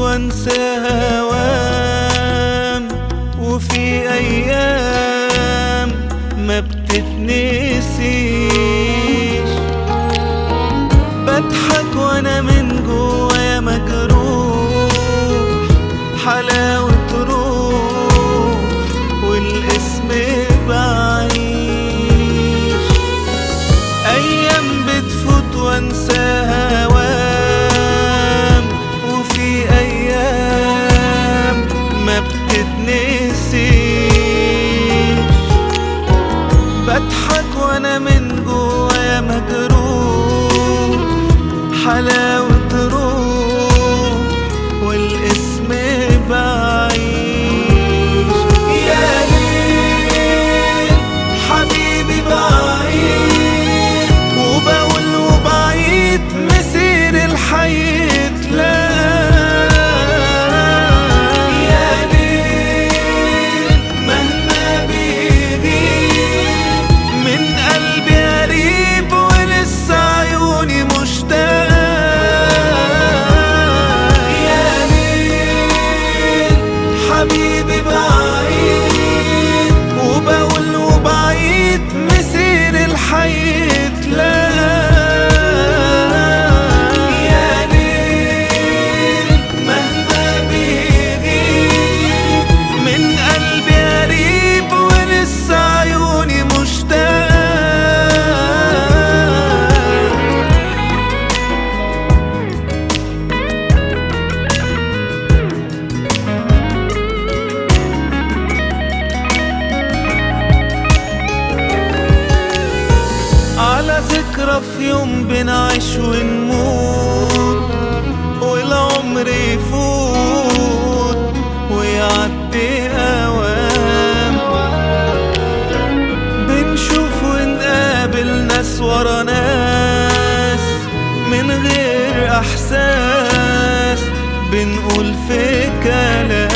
وانسى هوام وفي ايام ما بتتنسيش بضحك وانا من جوايا مجروح حلاوة روح والاسم بعيش ايام بتفوت وانسى هوام وفي ايام ما بتتنسيش بضحك وانا من جوايا مجروح حلاوة روح والاسم بعيش يا ليل حبيبي بعيد وبقول وبعيد مسير الحي اتلاقى يا ليل مهما بيغيب من قلبي قريب ولسه عيوني مشتاق يا ليل حبيبي بعيد وبقول وبعيد مسير الحي اتلاقى يا ليل مهما بيغيب من قلبي قريب ولسه عيوني مشتاق على ذكرى في يوم بنعيش ونموت والعمر يفوت ويعدي أوام بنشوف ونقابل ناس ورا ناس من غير إحساس بنقول في كلام